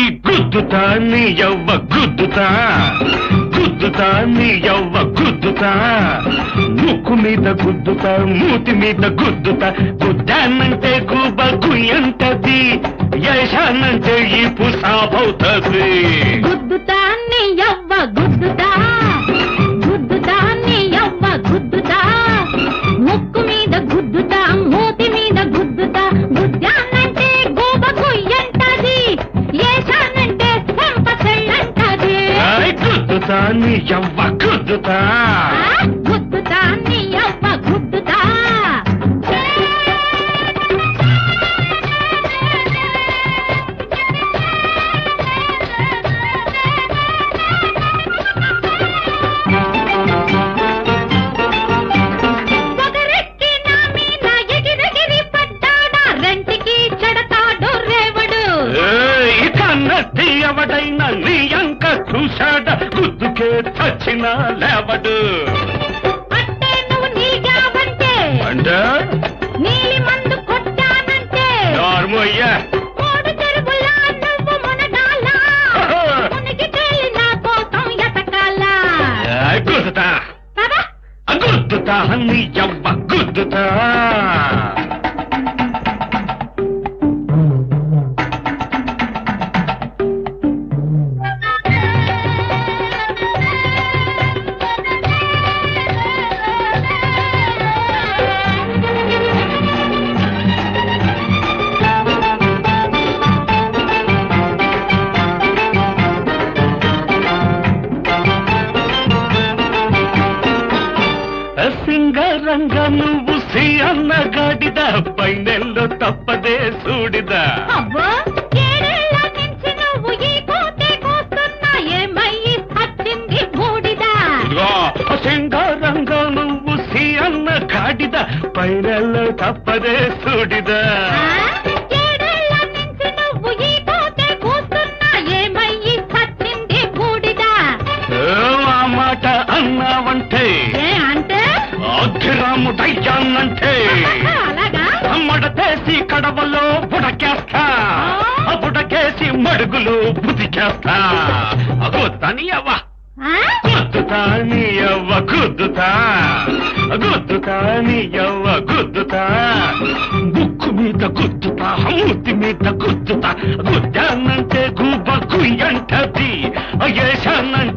గుద్దుతా నీ యవ్వ గుద్దుతా గుద్దుతా నీ యవ్వ గుద్దుతా ముక్కు మీద గుద్దుతా మూతి మీద గుద్దుతా గుద్దానంటే గుబ గుయ్యంటది యశానంటే ఈ పుసాబవుతుంది గుద్దుతా నీ యవ్వ గుద్దుతా గుద్దుతా నీ యవ్వ గుద్దుతా ముక్కు మీద గుద్దుతా మూతి మీద గుద్దుతా గుద్దానంటే గోబ గుయ్యంటది ఏశానంటే చెంప చెల్లంటది ఆయ్ గుద్దుతా నీ యవ్వ గుద్దుతా ఆ, గుద్దుతా నీ యవ్వ గుద్దుతా ఒకరెక్కి నా మీద ఎగిరెగిరి పడ్డాడా రెంటికి చెడతాడు రేవడు ఏయ్, కన్నట్టి ఎవడైనా నీ అంక చూశాడ గుద్దుకే చచ్చిన లేవడు అంటే నువ్వు నీగావంటే అంటే నీలి మందు కొట్టానంటే నార్మయ్యా మూడు చెరువులా నువ్వు మునగాల మునిగి తేలి నా కోసం ఎతకాలా గుద్దుతా కదా గుద్దుతా నీ యవ్వ గుద్దుతా సింగరంగ నువ్వు సి అన్న గాడిద పైనెల్లో తప్పదే సూడిదా అవ్వో ఏడేళ్ల నుంచి నువ్వు ఈ కోతే కోస్తున్నా ఏమయ్యి వచ్చింది బూడిదా ఇదిగో సింగారంగ నువ్వు సి అన్న గాడిద పైనెల్లో తప్పదే సూడిదా ఆ? ఏడేళ్ల నుంచి నువ్వు ఈ కోతే కూస్తున్నా ఏమయ్యి వచ్చింది బూడిదా ఏ ఆ మాట అన్నావంటే ఏ అంటే అగ్గిరాముడయ్యానంటే అలాగా మడతేసి కడవలో బుడకేస్తా ఆ బుడకేసి మడుగులు బుదికేస్తా అగో తనియవ్వ ఆ? గుద్దుతా నీయవ్వ గుద్దుతా గుద్దుతా నీయవ్వ గుద్దుతా బుక్కు మీద గుద్దుతా మూతి మీద గుద్దుతా గుద్దానంటే గుబ్బ గుయ్యంటది ఏశానంటే